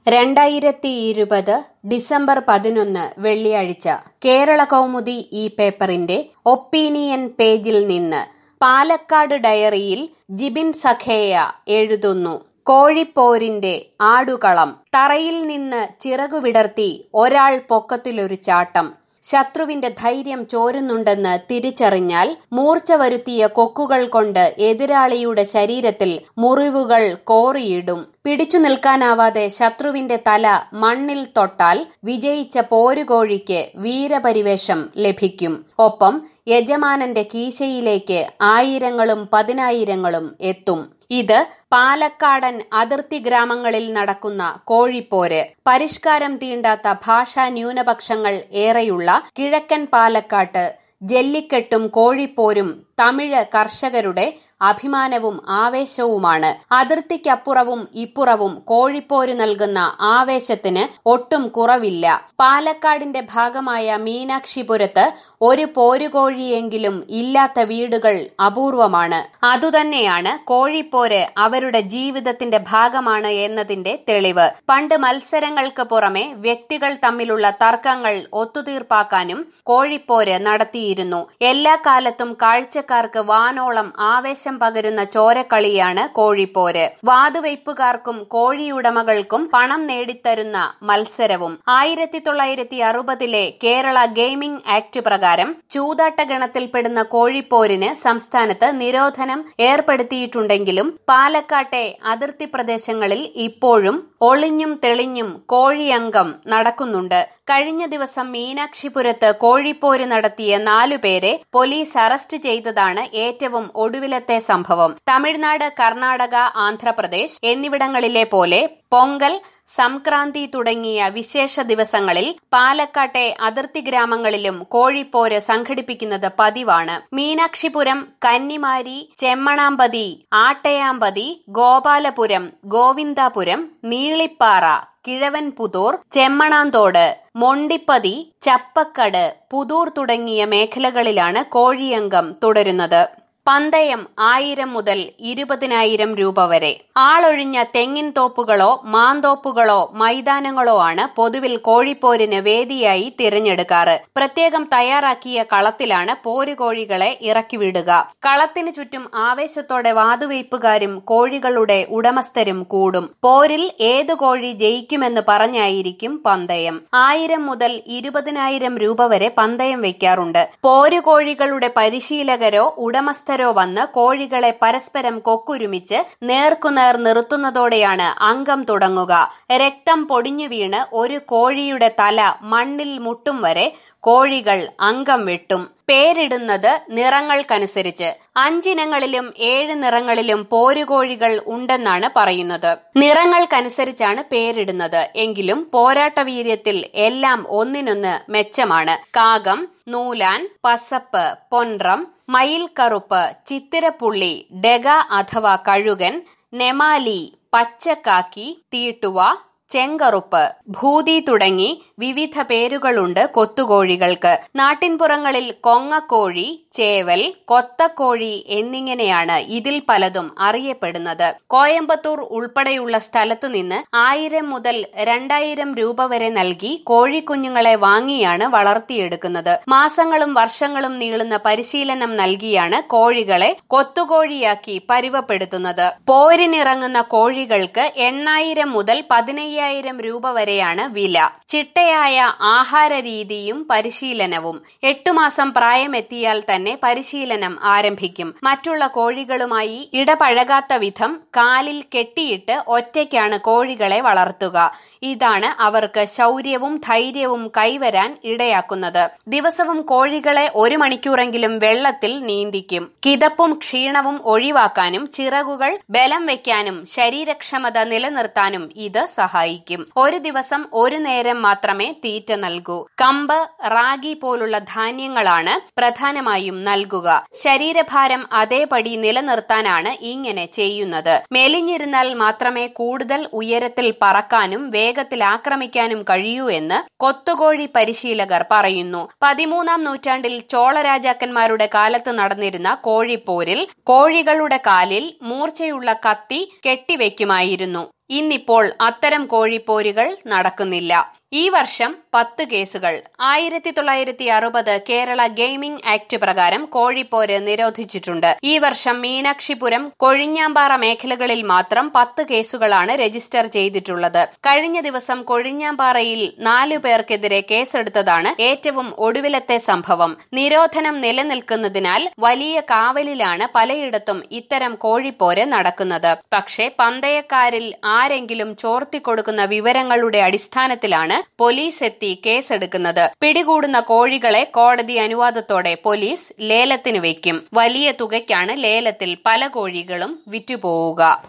രണ്ടായിരത്തി ഇരുപത് ഡിസംബർ പതിനൊന്ന് വെള്ളിയാഴ്ച കേരള കൗമുദി ഈ പേപ്പറിന്റെ ഒപ്പീനിയൻ പേജിൽ നിന്ന് പാലക്കാട് ഡയറിയിൽ ജിബിൻ സഖേയ എഴുതുന്നു കോഴിപ്പോരിന്റെ ആടുകളം തറയിൽ നിന്ന് ചിറകുവിടർത്തി ഒരാൾ പൊക്കത്തിലൊരു ചാട്ടം ശത്രുവിന്റെ ധൈര്യം ചോരുന്നുണ്ടെന്ന് തിരിച്ചറിഞ്ഞാൽ മൂർച്ച വരുത്തിയ കൊക്കുകൾ കൊണ്ട് എതിരാളിയുടെ ശരീരത്തിൽ മുറിവുകൾ കോറിയിടും പിടിച്ചു നിൽക്കാനാവാതെ ശത്രുവിന്റെ തല മണ്ണിൽ തൊട്ടാൽ വിജയിച്ച പോരുകോഴിക്ക് വീരപരിവേഷം ലഭിക്കും ഒപ്പം യജമാനന്റെ കീശയിലേക്ക് ആയിരങ്ങളും പതിനായിരങ്ങളും എത്തും ഇത് പാലക്കാടൻ അതിർത്തി ഗ്രാമങ്ങളിൽ നടക്കുന്ന കോഴിപ്പോര് പരിഷ്കാരം തീണ്ടാത്ത ഭാഷാ ന്യൂനപക്ഷങ്ങൾ ഏറെയുള്ള കിഴക്കൻ പാലക്കാട്ട് ജല്ലിക്കെട്ടും കോഴിപ്പോരും തമിഴ് കർഷകരുടെ അഭിമാനവും ആവേശവുമാണ് അതിർത്തിക്കപ്പുറവും ഇപ്പുറവും കോഴിപ്പോര് നൽകുന്ന ആവേശത്തിന് ഒട്ടും കുറവില്ല പാലക്കാടിന്റെ ഭാഗമായ മീനാക്ഷിപുരത്ത് ഒരു പോരുകോഴിയെങ്കിലും ഇല്ലാത്ത വീടുകൾ അപൂർവമാണ് അതുതന്നെയാണ് കോഴിപ്പോര് അവരുടെ ജീവിതത്തിന്റെ ഭാഗമാണ് എന്നതിന്റെ തെളിവ് പണ്ട് മത്സരങ്ങൾക്ക് പുറമെ വ്യക്തികൾ തമ്മിലുള്ള തർക്കങ്ങൾ ഒത്തുതീർപ്പാക്കാനും കോഴിപ്പോര് നടത്തിയിരുന്നു എല്ലാ കാലത്തും കാഴ്ചക്കാർക്ക് വാനോളം ആവേശം പകരുന്ന ചോരക്കളിയാണ് കോഴിപ്പോര് വാതുവയ്പ്പുകാർക്കും കോഴിയുടമകൾക്കും പണം നേടിത്തരുന്ന മത്സരവും ആയിരത്തി തൊള്ളായിരത്തി അറുപതിലെ കേരള ഗെയിമിംഗ് ആക്ട് പ്രകാരം ചൂതാട്ട ഗണത്തിൽപ്പെടുന്ന കോഴിപ്പോരിന് സംസ്ഥാനത്ത് നിരോധനം ഏർപ്പെടുത്തിയിട്ടുണ്ടെങ്കിലും പാലക്കാട്ടെ അതിർത്തി പ്രദേശങ്ങളിൽ ഇപ്പോഴും ഒളിഞ്ഞും തെളിഞ്ഞും കോഴിയങ്കം നടക്കുന്നുണ്ട് കഴിഞ്ഞ ദിവസം മീനാക്ഷിപുരത്ത് കോഴിപ്പോര് നടത്തിയ നാലുപേരെ പോലീസ് അറസ്റ്റ് ചെയ്തതാണ് ഏറ്റവും ഒടുവിലത്തെ സംഭവം തമിഴ്നാട് കർണാടക ആന്ധ്രാപ്രദേശ് എന്നിവിടങ്ങളിലെ പോലെ പൊങ്കൽ സംക്രാന്തി തുടങ്ങിയ വിശേഷ ദിവസങ്ങളിൽ പാലക്കാട്ടെ അതിർത്തി ഗ്രാമങ്ങളിലും കോഴിപ്പോര് സംഘടിപ്പിക്കുന്നത് പതിവാണ് മീനാക്ഷിപുരം കന്നിമാരി ചെമ്മണാമ്പതി ആട്ടയാമ്പതി ഗോപാലപുരം ഗോവിന്ദാപുരം നീളിപ്പാറ കിഴവൻപുതൂർ ചെമ്മണാന്തോട് മൊണ്ടിപ്പതി ചപ്പക്കട് പുതൂർ തുടങ്ങിയ മേഖലകളിലാണ് കോഴിയങ്കം തുടരുന്നത് പന്തയം ആയിരം മുതൽ ഇരുപതിനായിരം രൂപ വരെ ആളൊഴിഞ്ഞ തെങ്ങിൻ തോപ്പുകളോ മാന്തോപ്പുകളോ മൈതാനങ്ങളോ ആണ് പൊതുവിൽ കോഴിപ്പോരിന് വേദിയായി തിരഞ്ഞെടുക്കാറ് പ്രത്യേകം തയ്യാറാക്കിയ കളത്തിലാണ് പോരുകോഴികളെ ഇറക്കിവിടുക കളത്തിന് ചുറ്റും ആവേശത്തോടെ വാതുവയ്പ്പുകാരും കോഴികളുടെ ഉടമസ്ഥരും കൂടും പോരിൽ ഏതു കോഴി ജയിക്കുമെന്ന് പറഞ്ഞായിരിക്കും പന്തയം ആയിരം മുതൽ ഇരുപതിനായിരം രൂപ വരെ പന്തയം വെക്കാറുണ്ട് പോരുകോഴികളുടെ പരിശീലകരോ ഉടമസ്ഥ ഭക്തരോ വന്ന് കോഴികളെ പരസ്പരം കൊക്കുരുമിച്ച് നേർക്കുനേർ നിർത്തുന്നതോടെയാണ് അംഗം തുടങ്ങുക രക്തം പൊടിഞ്ഞു വീണ് ഒരു കോഴിയുടെ തല മണ്ണിൽ മുട്ടും വരെ കോഴികൾ അംഗം വെട്ടും പേരിടുന്നത് നിറങ്ങൾക്കനുസരിച്ച് അഞ്ചിനങ്ങളിലും ഏഴ് നിറങ്ങളിലും പോരുകോഴികൾ ഉണ്ടെന്നാണ് പറയുന്നത് നിറങ്ങൾക്കനുസരിച്ചാണ് പേരിടുന്നത് എങ്കിലും പോരാട്ടവീര്യത്തിൽ എല്ലാം ഒന്നിനൊന്ന് മെച്ചമാണ് കാകം നൂലാൻ പസപ്പ് പൊൻറം മയിൽ കറുപ്പ് ചിത്തിരപ്പുള്ളി ഡെഗ അഥവാ കഴുകൻ നെമാലി പച്ചക്കാക്കി തീട്ടുവ ചെങ്കറുപ്പ് ഭൂതി തുടങ്ങി വിവിധ പേരുകളുണ്ട് കൊത്തുകോഴികൾക്ക് നാട്ടിൻപുറങ്ങളിൽ കൊങ്ങക്കോഴി ചേവൽ കൊത്തക്കോഴി എന്നിങ്ങനെയാണ് ഇതിൽ പലതും അറിയപ്പെടുന്നത് കോയമ്പത്തൂർ ഉൾപ്പെടെയുള്ള സ്ഥലത്തു നിന്ന് ആയിരം മുതൽ രണ്ടായിരം രൂപ വരെ നൽകി കോഴിക്കുഞ്ഞുങ്ങളെ വാങ്ങിയാണ് വളർത്തിയെടുക്കുന്നത് മാസങ്ങളും വർഷങ്ങളും നീളുന്ന പരിശീലനം നൽകിയാണ് കോഴികളെ കൊത്തുകോഴിയാക്കി പരുവപ്പെടുത്തുന്നത് പോരിനിറങ്ങുന്ന കോഴികൾക്ക് എണ്ണായിരം മുതൽ പതിനയ്യായിരം അയ്യായിരം രൂപ വരെയാണ് വില ചിട്ടയായ ആഹാര രീതിയും പരിശീലനവും എട്ടു മാസം പ്രായമെത്തിയാൽ തന്നെ പരിശീലനം ആരംഭിക്കും മറ്റുള്ള കോഴികളുമായി ഇടപഴകാത്ത വിധം കാലിൽ കെട്ടിയിട്ട് ഒറ്റയ്ക്കാണ് കോഴികളെ വളർത്തുക ഇതാണ് അവർക്ക് ശൗര്യവും ധൈര്യവും കൈവരാൻ ഇടയാക്കുന്നത് ദിവസവും കോഴികളെ ഒരു മണിക്കൂറെങ്കിലും വെള്ളത്തിൽ നീന്തിക്കും കിതപ്പും ക്ഷീണവും ഒഴിവാക്കാനും ചിറകുകൾ ബലം വെക്കാനും ശരീരക്ഷമത നിലനിർത്താനും ഇത് സഹായിക്കും ഒരു ദിവസം ഒരു നേരം മാത്രമേ തീറ്റ നൽകൂ കമ്പ് റാഗി പോലുള്ള ധാന്യങ്ങളാണ് പ്രധാനമായും നൽകുക ശരീരഭാരം അതേപടി നിലനിർത്താനാണ് ഇങ്ങനെ ചെയ്യുന്നത് മെലിഞ്ഞിരുന്നാൽ മാത്രമേ കൂടുതൽ ഉയരത്തിൽ പറക്കാനും വേഗത്തിൽ ആക്രമിക്കാനും കഴിയൂ എന്ന് കൊത്തുകോഴി പരിശീലകർ പറയുന്നു പതിമൂന്നാം നൂറ്റാണ്ടിൽ ചോള രാജാക്കന്മാരുടെ കാലത്ത് നടന്നിരുന്ന കോഴിപ്പോരിൽ കോഴികളുടെ കാലിൽ മൂർച്ചയുള്ള കത്തി കെട്ടിവെക്കുമായിരുന്നു ഇന്നിപ്പോൾ അത്തരം കോഴിപ്പോരുകൾ നടക്കുന്നില്ല ഈ വർഷം പത്ത് കേസുകൾ ആയിരത്തി തൊള്ളായിരത്തി അറുപത് കേരള ഗെയിമിംഗ് ആക്ട് പ്രകാരം കോഴിപ്പോര് നിരോധിച്ചിട്ടുണ്ട് ഈ വർഷം മീനാക്ഷിപുരം കൊഴിഞ്ഞാമ്പാറ മേഖലകളിൽ മാത്രം പത്ത് കേസുകളാണ് രജിസ്റ്റർ ചെയ്തിട്ടുള്ളത് കഴിഞ്ഞ ദിവസം കൊഴിഞ്ഞാമ്പാറയിൽ നാലു പേർക്കെതിരെ കേസെടുത്തതാണ് ഏറ്റവും ഒടുവിലത്തെ സംഭവം നിരോധനം നിലനിൽക്കുന്നതിനാൽ വലിയ കാവലിലാണ് പലയിടത്തും ഇത്തരം കോഴിപ്പോര് നടക്കുന്നത് പക്ഷേ പന്തയക്കാരിൽ ആരെങ്കിലും ചോർത്തിക്കൊടുക്കുന്ന വിവരങ്ങളുടെ അടിസ്ഥാനത്തിലാണ് പോലീസ് എത്തി കേസെടുക്കുന്നത് പിടികൂടുന്ന കോഴികളെ കോടതി അനുവാദത്തോടെ പോലീസ് ലേലത്തിന് വയ്ക്കും വലിയ തുകയ്ക്കാണ് ലേലത്തിൽ പല കോഴികളും വിറ്റുപോവുക